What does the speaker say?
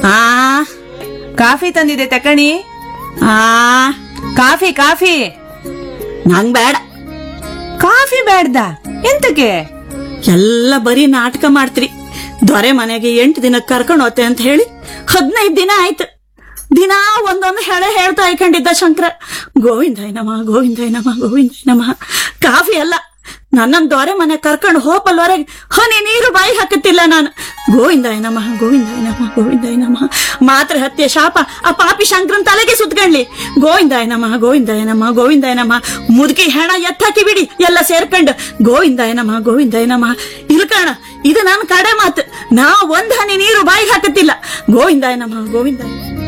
ಆ ಕಾಫಿ ತಂದಿದೆ ತಕಣಿ ಆ ಕಾಫಿ ಕಾಫಿ ನಂಗ್ ಬೇಡ ಕಾಫಿ ಬೇಡ್ದ ಎಂತಕ್ಕೆ ಎಲ್ಲ ಬರೀ ನಾಟಕ ಮಾಡ್ತ್ರಿ ದೊರೆ ಮನೆಗೆ ಎಂಟು ದಿನ ಕರ್ಕೊಂಡು ಹೋತೆ ಅಂತ ಹೇಳಿ ಹದಿನೈದು ದಿನ ಆಯ್ತು ದಿನ ಒಂದೊಂದು ಹೇಳೆ ಹೇಳ್ತಾ ಇಕೊಂಡಿದ್ದ ಶಂಕರ ಗೋವಿಂದಾಯ ನಮ ಗೋವಿಂದಾಯ ನಮ ಗೋವಿಂದಾಯ ನಮ ಕಾಫಿ ಅಲ್ಲ ನನ್ನನ್ ದೊರೆ ಮನೆ ಕರ್ಕೊಂಡು ಹೋಪಲ್ವರೆಗೆ ಹನಿ ನೀರು ಬಾಯಿ ಹಾಕುತ್ತಿಲ್ಲ ನಾನು ಗೋವಿಂದಾಯ ನಮಃ ಗೋವಿಂದಾಯ ನಮಃ ಗೋವಿಂದಾಯ ನಮಃ ಮಾತ್ರ ಹತ್ಯೆ ಶಾಪ ಆ ಪಾಪಿ ಶಂಕರನ್ ತಲೆಗೆ ಸುತ್ಕೊಂಡ್ಲಿ ಗೋವಿಂದಾಯ ನಮಃ ಗೋವಿಂದಾಯ ನಮಃ ಗೋವಿಂದಾಯ ನಮಃ ಮುದುಕಿ ಹೆಣ ಎತ್ತಾಕಿ ಬಿಡಿ ಎಲ್ಲ ಸೇರ್ಕೊಂಡು ಗೋವಿಂದಾಯ ನಮಃ ಗೋವಿಂದಾಯ ನಮಃ ಇಲ್ಕಣ ಇದು ನನ್ನ ಕಡೆ ಮಾತು ನಾ ಒಂದ್ ಹನಿ ನೀರು ಬಾಯಿಗೆ ಹಾಕುತ್ತಿಲ್ಲ ಗೋವಿಂದಾಯ ನಮಃ ಗೋವಿಂದಾಯ